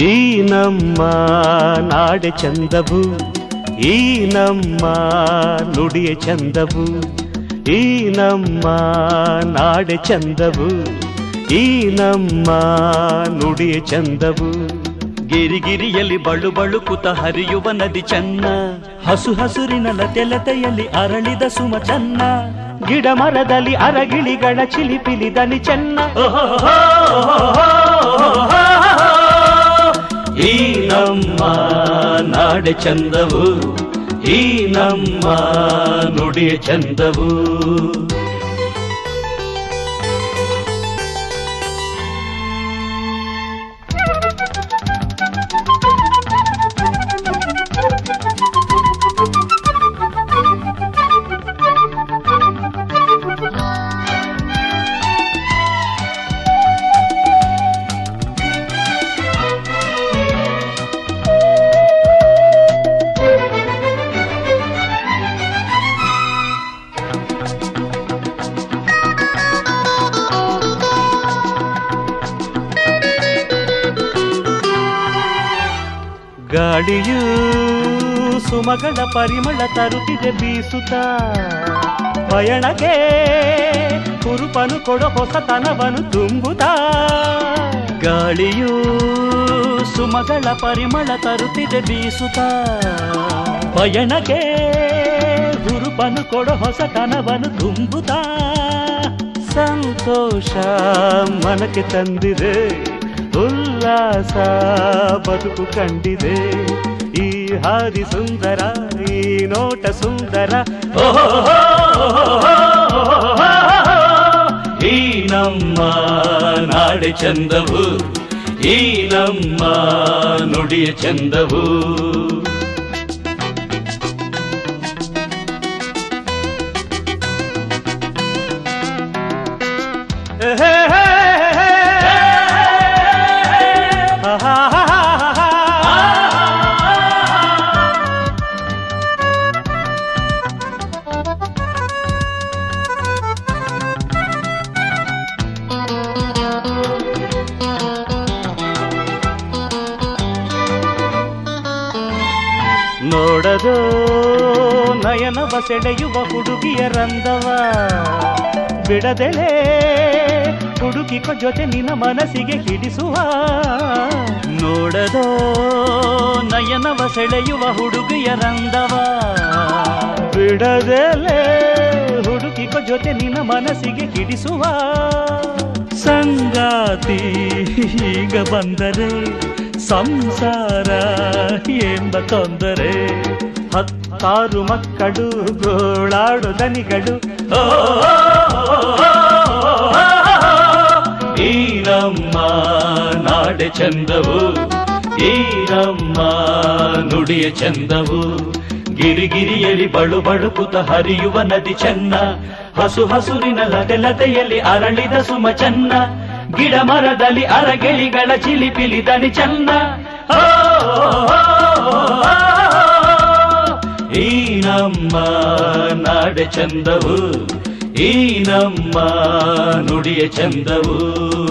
ಈ ನಮ್ಮ ನಾಡೆ ಚಂದವು ಈ ನಮ್ಮ ನುಡಿಯ ಚಂದವು ಈ ನಮ್ಮ ನಾಡೆ ಚಂದವು ಈ ನಮ್ಮ ನುಡಿಯ ಚಂದವು ಗಿರಿಗಿರಿಯಲ್ಲಿ ಬಳು ಬಳುಕುತ ಹರಿಯುವ ನದಿ ಚೆನ್ನ ಹಸು ಹಸುರಿನ ಲತೆ ಲತೆಯಲ್ಲಿ ಅರಳಿದ ಸುಮ ಚನ್ನ ಗಿಡ ಮರದಲ್ಲಿ ಅರಗಿಳಿಗಳ ಚಿಲಿಪಿಲಿ ದನಿ ಚೆನ್ನ ಈ ನಮ್ಮ ನಾಡೆ ಚಂದವು ಈ ನಮ್ಮ ನುಡಿಯ ಚಂದವು ಗಾಳಿಯು ಸುಮಗಳ ಪರಿಮಳ ತರುತ್ತಿದೆ ಬೀಸುತ್ತ ಪಯಣಕ್ಕೆ ಕುರುಪನು ಕೊಡೋ ಹೊಸತನವನು ತುಂಬುತ್ತಾ ಗಾಳಿಯು ಸುಮಗಳ ಪರಿಮಳ ತರುತ್ತಿದೆ ಬೀಸುತ್ತ ಪಯಣಕ್ಕೆ ಹುರುಪನು ಕೊಡೋ ಹೊಸತನವನು ತುಂಬುತ್ತಾ ಸಂತೋಷ ಮನಕ್ಕೆ ತಂದಿದೆ ಉಲ್ಲಾಸ ಬದುಕು ಕಂಡಿದೆ ಈ ಹಾದಿ ಸುಂದರ ಈ ನೋಟ ಸುಂದರ ಈ ನಮ್ಮ ನಾಡೆ ಚಂದವು ಈ ನಮ್ಮ ನುಡಿಯ ಚಂದವು ನೋಡದು ನಯನವ ಸೆಳೆಯುವ ಹುಡುಗಿಯ ರಂದವ ಬಿಡದೆಲೆ ಹುಡುಗಿಕ ಜೊತೆ ನಿನ್ನ ಮನಸ್ಸಿಗೆ ಹಿಡಿಸುವ ನೋಡದೋ ನಯನವ ಸೆಳೆಯುವ ಹುಡುಗಿಯ ರಂದವ ಬಿಡದೆಲೆ ಹುಡುಗಿಕ ಜೊತೆ ನಿನ್ನ ಮನಸ್ಸಿಗೆ ಹಿಡಿಸುವ ಸಂಗಾತಿ ಈಗ ಬಂದರೆ ಸಂಸಾರ ಎಂಬ ತೊಂದರೆ ಹತ್ತಾರು ಮಕ್ಕಳು ಗೋಳಾಡು ದನಿಗಳು ಈ ನಮ್ಮ ನಾಡೆ ಚಂದವು ಈ ನಮ್ಮ ನುಡಿಯ ಚಂದವು ಗಿರಿಗಿರಿಯಲ್ಲಿ ಬಳು ಬಳುಕುತ ಹರಿಯುವ ನದಿ ಚೆನ್ನ ಹಸು ಹಸುರಿನ ಲತೆ ಲತೆಯಲ್ಲಿ ಅರಳಿದ ಸುಮ ಚೆನ್ನ ಗಿಡ ಮರದಲ್ಲಿ ಅರಗಿಳಿಗಳ ಚಿಲಿಪಿಲಿ ದನಿ ಚೆನ್ನ ಓ, ಈ ನಮ್ಮ ನಾಡೆ ಚಂದವು ಈ ನಮ್ಮ ನುಡಿಯ ಚಂದವು